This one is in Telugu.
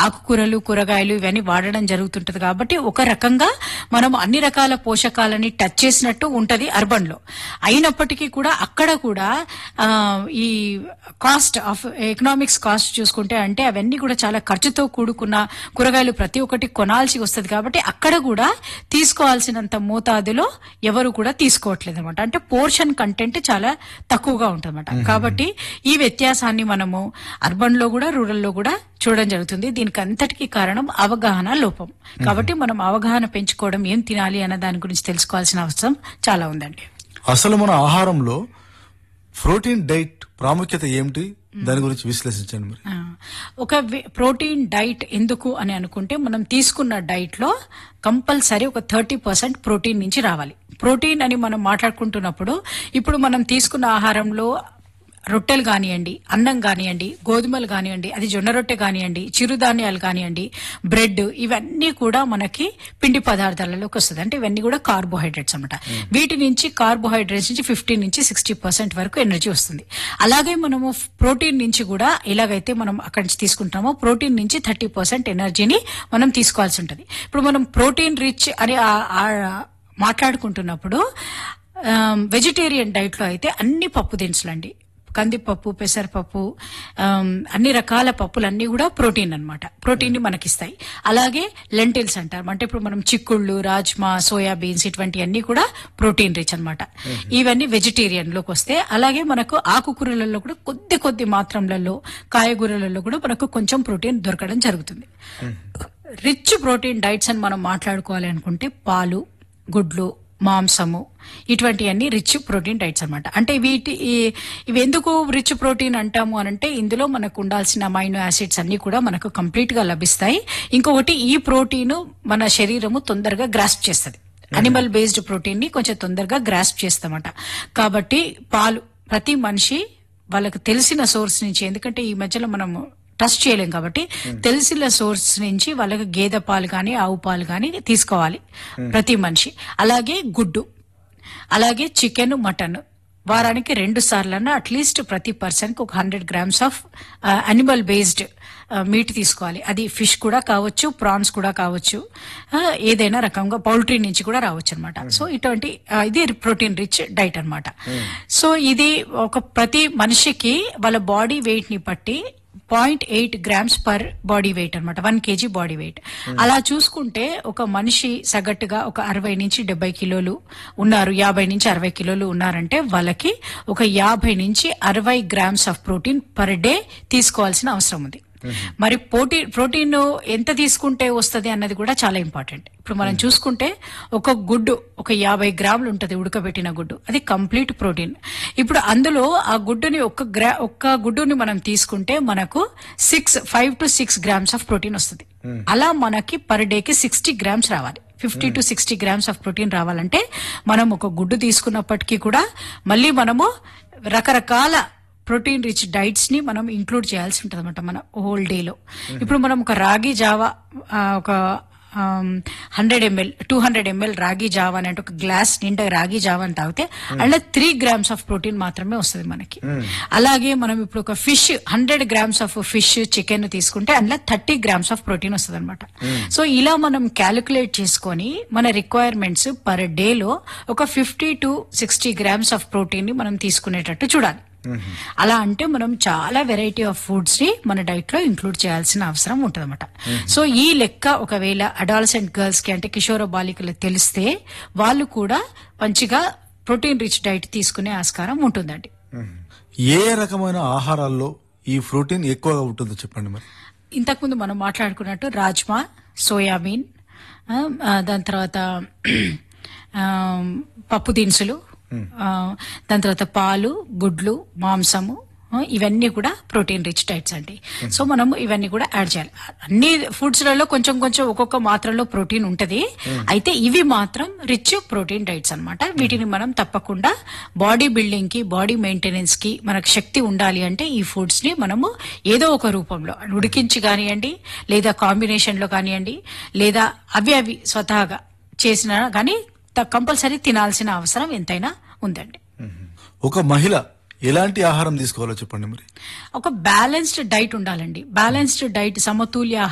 ఆకుకూరలు కూరగాయలు ఇవన్నీ వాడడం జరుగుతుంటది కాబట్టి ఒక రకంగా మనం అన్ని రకాల పోషకాలని టచ్ చేసినట్టు ఉంటది అర్బన్ లో అయినప్పటికీ కూడా అక్కడ కూడా ఆ, ఈ కాస్ట్ ఆఫ్ ఎకనామిక్స్ కాస్ట్ చూసుకుంటే అంటే అవన్నీ కూడా చాలా ఖర్చుతో కూడుకున్న కూరగాయలు ప్రతి ఒక్కటి కొనాల్సి వస్తుంది కాబట్టి అక్కడ కూడా తీసుకోవాల్సినంత మోతాదులో ఎవరు కూడా తీసుకోవట్లేదు అనమాట అంటే పోర్షన్ కంటెంట్ చాలా తక్కువగా ఉంటుందన్నమాట కాబట్టి ఈ వ్యత్యాసాన్ని మనము అర్బన్ లో కూడా రూరల్ లో కూడా చూడడం జరుగుతుంది దీనికి అంతటికీ కారణం అవగాహన లోపం కాబట్టి మనం అవగాహన పెంచుకోవడం ఏం తినాలి అన్న దాని గురించి తెలుసుకోవాల్సిన అవసరం చాలా ఉందండి అసలు మన ఆహారంలో ప్రోటీన్ డైట్ ప్రాముఖ్యత ఏమిటి దాని గురించి విశ్లేషించండి మరి ఆ, ఒక వే- ప్రోటీన్ డైట్ ఎందుకు అని అనుకుంటే మనం తీసుకున్న డైట్ లో కంపల్సరీ ఒక థర్టీ పర్సెంట్ ప్రోటీన్ నుంచి రావాలి ప్రోటీన్ అని మనం మాట్లాడుకుంటున్నప్పుడు ఇప్పుడు మనం తీసుకున్న ఆహారంలో రొట్టెలు కానివ్వండి అన్నం కానివ్వండి గోధుమలు కానివ్వండి అది జొన్న రొట్టె కానివ్వండి చిరుధాన్యాలు కానివ్వండి బ్రెడ్ ఇవన్నీ కూడా మనకి పిండి పదార్థాలలోకి వస్తుంది అంటే ఇవన్నీ కూడా కార్బోహైడ్రేట్స్ అన్నమాట వీటి నుంచి కార్బోహైడ్రేట్స్ నుంచి ఫిఫ్టీ నుంచి సిక్స్టీ పర్సెంట్ వరకు ఎనర్జీ వస్తుంది అలాగే మనము ప్రోటీన్ నుంచి కూడా ఎలాగైతే మనం అక్కడి నుంచి తీసుకుంటామో ప్రోటీన్ నుంచి థర్టీ పర్సెంట్ ఎనర్జీని మనం తీసుకోవాల్సి ఉంటుంది ఇప్పుడు మనం ప్రోటీన్ రిచ్ అని ఆ- ఆ- మాట్లాడుకుంటున్నప్పుడు వెజిటేరియన్ డైట్ లో అయితే అన్ని పప్పు దినుసులండి కందిపప్పు పెసరపప్పు ఆమ్, అన్ని రకాల పప్పులన్నీ కూడా ప్రోటీన్ అన్నమాట ప్రోటీన్ ని మనకిస్తాయి అలాగే లెంటిల్స్ అంటారు అంటే ఇప్పుడు మనం చిక్కుళ్ళు రాజ్మా సోయాబీన్స్ ఇటువంటివన్నీ కూడా ప్రోటీన్ రిచ్ అన్నమాట ఇవన్నీ వెజిటేరియన్ లోకి వస్తే అలాగే మనకు ఆకుకూరలలో కూడా కొద్ది కొద్ది మాత్రలలో కాయగూరలలో కూడా మనకు కొంచెం ప్రోటీన్ దొరకడం జరుగుతుంది రిచ్ ప్రోటీన్ డైట్స్ అని మనం మాట్లాడుకోవాలి అనుకుంటే పాలు గుడ్లు మాంసము ఇటువంటివన్నీ రిచ్ ప్రోటీన్ డైట్స్ అన్నమాట అంటే వీటి ఈ- ఇవి ఎందుకు రిచ్ ప్రోటీన్ అంటాము అనంటే ఇందులో మనకు ఉండాల్సిన అమైనో యాసిడ్స్ అన్ని కూడా మనకు కంప్లీట్ గా లభిస్తాయి ఇంకొకటి ఈ ప్రోటీన్ మన శరీరము తొందరగా గ్రాస్ప్ చేస్తుంది అనిమల్ బేస్డ్ ప్రోటీన్ ని కొంచెం తొందరగా గ్రాస్ప్ చేస్తామట కాబట్టి పాలు ప్రతి మనిషి వాళ్ళకు తెలిసిన సోర్స్ నుంచి ఎందుకంటే ఈ మధ్యలో మనము ట్రస్ట్ చేయలేం కాబట్టి తెలిసిన సోర్స్ నుంచి వాళ్ళకి గేదె పాలు కానీ ఆవు పాలు కానీ తీసుకోవాలి ప్రతి మనిషి అలాగే గుడ్డు అలాగే చికెన్ మటన్ వారానికి రెండు సార్లన్నా అట్లీస్ట్ ప్రతి పర్సన్ కి ఒక hundred grams of animal based meat తీసుకోవాలి అది ఫిష్ కూడా కావచ్చు ప్రాన్స్ కూడా కావచ్చు ఆ, ఏదైనా రకంగా పౌల్ట్రీ నుంచి కూడా రావచ్చు అనమాట సో ఇటువంటి ఆ, ఇది ప్రోటీన్ రిచ్ డైట్ అన్నమాట సో ఇది ఒక ప్రతి మనిషికి వాళ్ళ బాడీ వెయిట్ ని బట్టి point eight grams per body weight అనమాట వన్ కేజీ బాడీ వెయిట్ అలా చూసుకుంటే ఒక మనిషి సగటుగా ఒక అరవై నుంచి డెబ్బై కిలోలు ఉన్నారు యాభై నుంచి అరవై కిలోలు ఉన్నారంటే వాళ్ళకి ఒక యాభై నుంచి అరవై grams of protein per day తీసుకోవాల్సిన అవసరం ఉంది మరి ప్రోటీన్ ప్రోటీన్ ఎంత తీసుకుంటే వస్తది అన్నది కూడా చాలా ఇంపార్టెంట్ ఇప్పుడు మనం చూసుకుంటే ఒక గుడ్డు ఒక యాభై గ్రాములు ఉంటది ఉడకబెట్టిన గుడ్డు అది కంప్లీట్ ప్రోటీన్ ఇప్పుడు అందులో ఆ గుడ్డుని ఒక్క గ్రా ఒక్క గుడ్డుని మనం తీసుకుంటే మనకు six five to six grams of protein వస్తుంది అలా మనకి పర్ డేకి సిక్స్టీ గ్రామ్స్ రావాలి fifty to sixty grams of protein రావాలంటే మనం ఒక గుడ్డు తీసుకున్నప్పటికీ కూడా మళ్ళీ మనము రకరకాల ప్రోటీన్ రిచ్ డైట్స్ ని మనం ఇంక్లూడ్ చేయాల్సి ఉంటుంది అనమాట మన హోల్ డేలో ఇప్పుడు మనం ఒక రాగి జావా ఆ, ఒక hundred ml two hundred ml రాగి జావా అని అంటే ఒక గ్లాస్ నిండా రాగి జావా అని తాగితే అందులో త్రీ గ్రామ్స్ ఆఫ్ ప్రోటీన్ మాత్రమే వస్తుంది మనకి అలాగే మనం ఇప్పుడు ఒక fish hundred grams of fish chicken తీసుకుంటే అందులో థర్టీ గ్రామ్స్ ఆఫ్ ప్రోటీన్ వస్తుంది అనమాట సో ఇలా మనం క్యాలిక్యులేట్ చేసుకొని మన రిక్వైర్మెంట్స్ పర్ డేలో ఒక fifty to sixty grams of protein ని మనం తీసుకునేటట్టు చూడాలి అలా అంటే మనం చాలా వెరైటీ ఆఫ్ ఫుడ్స్ ని మన డైట్ లో ఇంక్లూడ్ చేయాల్సిన అవసరం ఉంటుందన్నమాట సో ఈ లెక్క ఒకవేళ అడాలసెంట్ గర్ల్స్ కి అంటే కిషోర బాలికలు తెలిస్తే వాళ్ళు కూడా మంచిగా ప్రోటీన్ రిచ్ డైట్ తీసుకునే ఆస్కారం ఉంటుందండి ఏ రకమైన ఆహారాల్లో ఈ ప్రోటీన్ ఎక్కువగా ఉంటుందో చెప్పండి మరి ఇంతకుముందు మనం మాట్లాడుకున్నట్టు రాజ్మా సోయాబీన్ ఆ, ఆ, దాని తర్వాత ఆ, పప్పు దినుసులు ఆ, దాని తర్వాత పాలు గుడ్లు మాంసము ఆ, ఇవన్నీ కూడా ప్రోటీన్ రిచ్ డైట్స్ అండి సో మనం ఇవన్నీ కూడా యాడ్ చేయాలి అన్ని ఫుడ్స్ లలో కొంచెం కొంచెం ఒక్కొక్క మాత్రలో ప్రోటీన్ ఉంటది అయితే ఇవి మాత్రం రిచ్ ప్రోటీన్ డైట్స్ అన్నమాట వీటిని మనం తప్పకుండా బాడీ బిల్డింగ్ కి బాడీ మెయింటెనెన్స్ కి మనకు శక్తి ఉండాలి అంటే ఈ ఫుడ్స్ ని మనము ఏదో ఒక రూపంలో ఉడికించి కానివ్వండి లేదా కాంబినేషన్ లో కానివ్వండి లేదా అవి అవి స్వతహాగా చేసిన కానీ కంపల్సరీ తినాల్సిన అవసరం ఎంతైనా ఉందండి ఒక మహిళ ఎలాంటి ఆహారం తీసుకోవాలో చెప్పండి మరి ఒక బ్యాలెన్స్డ్ డైట్ ఉండాలండి బ్యాలెన్స్డ్ డైట్ సమతుల్య